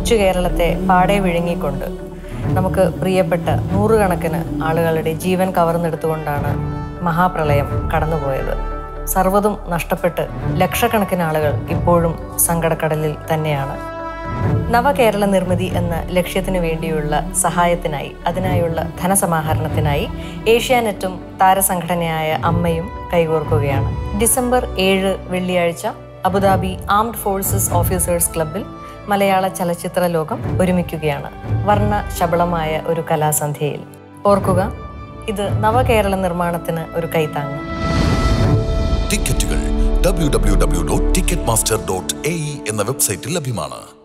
കൊച്ചു കേരളത്തെ പാടെ വിഴുങ്ങിക്കൊണ്ട് നമുക്ക് പ്രിയപ്പെട്ട നൂറുകണക്കിന് ആളുകളുടെ ജീവൻ കവർന്നെടുത്തുകൊണ്ടാണ് മഹാപ്രളയം കടന്നുപോയത് സർവ്വതും നഷ്ടപ്പെട്ട് ലക്ഷക്കണക്കിന് ആളുകൾ ഇപ്പോഴും സങ്കടക്കടലിൽ തന്നെയാണ് നവകേരള നിർമ്മിതി എന്ന ലക്ഷ്യത്തിനു വേണ്ടിയുള്ള സഹായത്തിനായി അതിനായുള്ള ധനസമാഹരണത്തിനായി ഏഷ്യാനെറ്റും താരസംഘടനയായ അമ്മയും കൈകോർക്കുകയാണ് ഡിസംബർ ഏഴ് വെള്ളിയാഴ്ച അബുദാബി ആംഡ് ഫോഴ്സസ് ഓഫീസേഴ്സ് ക്ലബിൽ മലയാള ചലച്ചിത്ര ലോകം ഒരുമിക്കുകയാണ് വർണ്ണ ശബളമായ ഒരു കലാസന്ധ്യയിൽ ഓർക്കുക ഇത് നവകേരള നിർമ്മാണത്തിന് ഒരു കൈത്താങ്ങ് ടിക്കറ്റുകൾ W W W dot ticket master dot A എന്ന വെബ്സൈറ്റിൽ ലഭ്യമാണ്